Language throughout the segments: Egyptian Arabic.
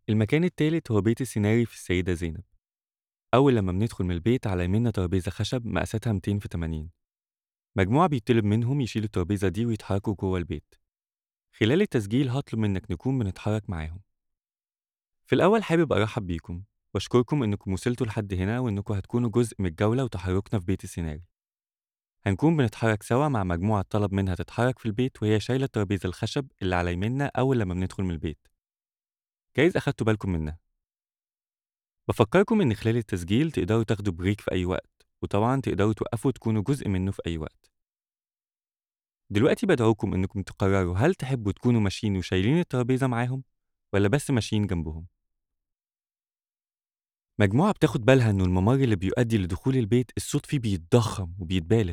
المكان التالت هو بيت السيناري في السيدة زينب أول لما بندخل من البيت على يميننا ترابيزة خشب مقاساتها 200 في 80 مجموعة بيطلب منهم يشيلوا الترابيزة دي ويتحركوا جوه البيت خلال التسجيل هطلب منك نكون بنتحرك معاهم في الأول حابب أرحب بيكم وأشكركم إنكم وصلتوا لحد هنا وإنكم هتكونوا جزء من الجولة وتحركنا في بيت السيناري هنكون بنتحرك سوا مع مجموعة طلب منها تتحرك في البيت وهي شايلة الترابيزة الخشب اللي على يميننا أول لما بندخل من البيت جايز أخدتوا بالكم منها بفكركم إن خلال التسجيل تقدروا تاخدوا بريك في أي وقت وطبعا تقدروا توقفوا تكونوا جزء منه في أي وقت دلوقتي بدعوكم إنكم تقرروا هل تحبوا تكونوا ماشيين وشايلين الترابيزة معاهم ولا بس ماشيين جنبهم مجموعة بتاخد بالها إنه الممر اللي بيؤدي لدخول البيت الصوت فيه بيتضخم وبيتبالغ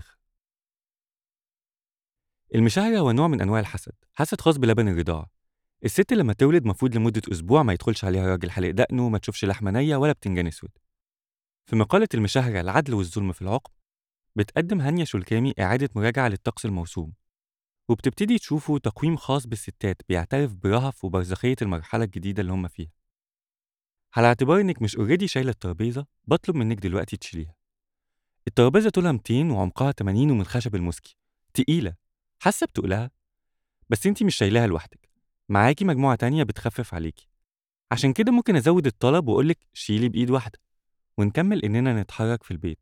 المشاهرة هو نوع من أنواع الحسد حسد خاص بلبن الرضاعة الست لما تولد مفروض لمدة أسبوع ما يدخلش عليها راجل حلق دقنه وما تشوفش لحمة نية ولا بتنجان أسود في مقالة المشاهرة العدل والظلم في العقب بتقدم هانيا شولكامي إعادة مراجعة للطقس الموسوم وبتبتدي تشوفوا تقويم خاص بالستات بيعترف برهف وبرزخية المرحلة الجديدة اللي هم فيها على اعتبار إنك مش أوريدي شايلة الترابيزة بطلب منك دلوقتي تشيليها الترابيزة طولها 200 وعمقها 80 ومن خشب المسكي تقيلة حاسة بتقلها بس انتي مش شايلاها لوحدك معاكي مجموعة تانية بتخفف عليكي عشان كده ممكن أزود الطلب وأقولك شيلي بإيد واحدة ونكمل إننا نتحرك في البيت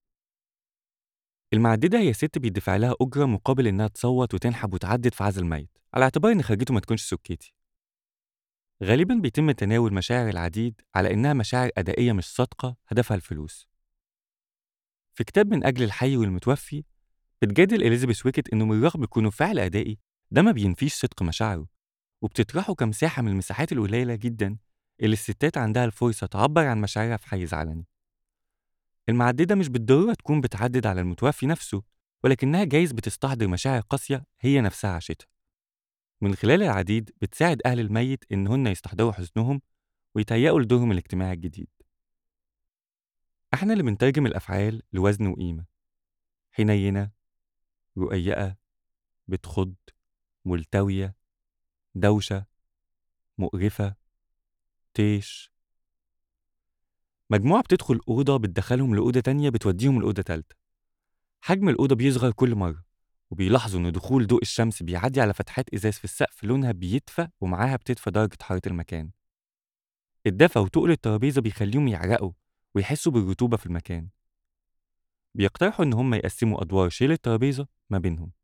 المعددة هي ست بيدفع لها أجرة مقابل إنها تصوت وتنحب وتعدد في عزل الميت على اعتبار إن خرجته ما تكونش سكيتي غالبا بيتم تناول مشاعر العديد على إنها مشاعر أدائية مش صادقة هدفها الفلوس في كتاب من أجل الحي والمتوفي بتجادل إليزابيث ويكت إنه من الرغم كونه فعل أدائي ده ما بينفيش صدق مشاعره وبتطرحه كمساحة من المساحات القليلة جدا اللي الستات عندها الفرصة تعبر عن مشاعرها في حيز علني المعددة مش بالضرورة تكون بتعدد على المتوفي نفسه ولكنها جايز بتستحضر مشاعر قاسية هي نفسها عاشتها من خلال العديد بتساعد أهل الميت إنهن يستحضروا حزنهم ويتهيأوا لدورهم الاجتماعي الجديد احنا اللي بنترجم الأفعال لوزن وقيمة حنينة رقيقة بتخض ملتوية دوشة مقرفة طيش مجموعة بتدخل أوضة بتدخلهم لأوضة تانية بتوديهم لأوضة تالتة حجم الأوضة بيصغر كل مرة وبيلاحظوا إن دخول ضوء الشمس بيعدي على فتحات إزاز في السقف لونها بيدفى ومعاها بتدفى درجة حرارة المكان الدفى وتقل الترابيزة بيخليهم يعرقوا ويحسوا بالرطوبة في المكان بيقترحوا إن هم يقسموا أدوار شيل الترابيزة ما بينهم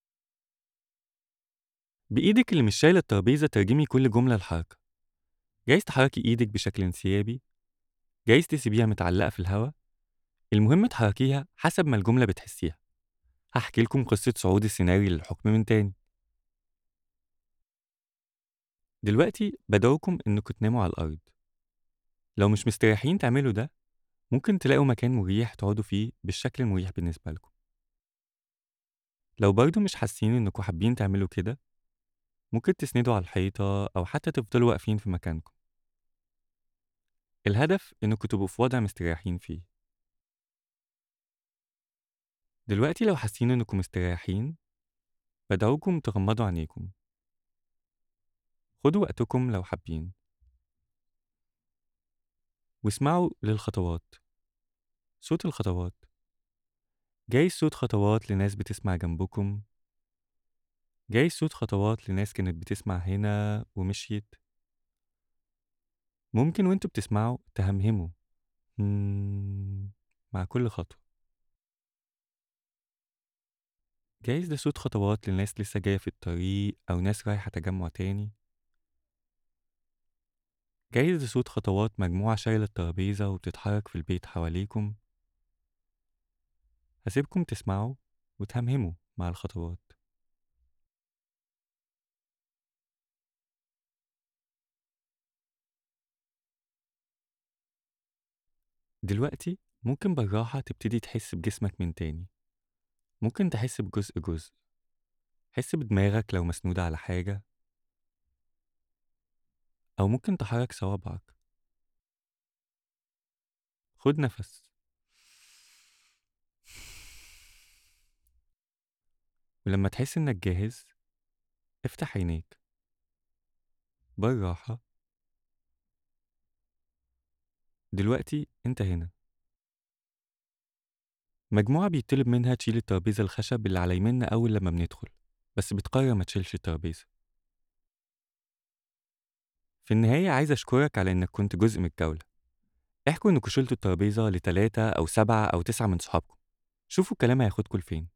بإيدك اللي مش شايلة الترابيزة ترجمي كل جملة لحركة جايز تحركي إيدك بشكل انسيابي جايز تسيبيها متعلقة في الهوا المهم تحركيها حسب ما الجملة بتحسيها هحكي لكم قصة صعود السيناريو للحكم من تاني دلوقتي بدعوكم إنكم تناموا على الأرض لو مش مستريحين تعملوا ده ممكن تلاقوا مكان مريح تقعدوا فيه بالشكل المريح بالنسبة لكم لو برضو مش حاسين إنكم حابين تعملوا كده ممكن تسندوا على الحيطة أو حتى تفضلوا واقفين في مكانكم الهدف إنكم تبقوا في وضع مستريحين فيه دلوقتي لو حاسين إنكم مستريحين بدعوكم تغمضوا عينيكم خدوا وقتكم لو حابين واسمعوا للخطوات صوت الخطوات جاي صوت خطوات لناس بتسمع جنبكم جاي صوت خطوات لناس كانت بتسمع هنا ومشيت ممكن وانتوا بتسمعوا تهمهموا مم، مع كل خطوة جايز ده صوت خطوات لناس لسه جاية في الطريق أو ناس رايحة تجمع تاني جايز ده صوت خطوات مجموعة شايلة الترابيزة وبتتحرك في البيت حواليكم هسيبكم تسمعوا وتهمهموا مع الخطوات دلوقتي ممكن بالراحة تبتدي تحس بجسمك من تاني ممكن تحس بجزء جزء حس بدماغك لو مسنودة على حاجة أو ممكن تحرك صوابعك خد نفس ولما تحس إنك جاهز افتح عينيك بالراحة دلوقتي أنت هنا مجموعة بيطلب منها تشيل الترابيزة الخشب اللي على يميننا أول لما بندخل بس بتقرر ما تشيلش الترابيزة في النهاية عايز أشكرك على إنك كنت جزء من الجولة احكوا إنكوا شلتوا الترابيزة لتلاتة أو سبعة أو تسعة من صحابكم شوفوا الكلام هياخدكوا لفين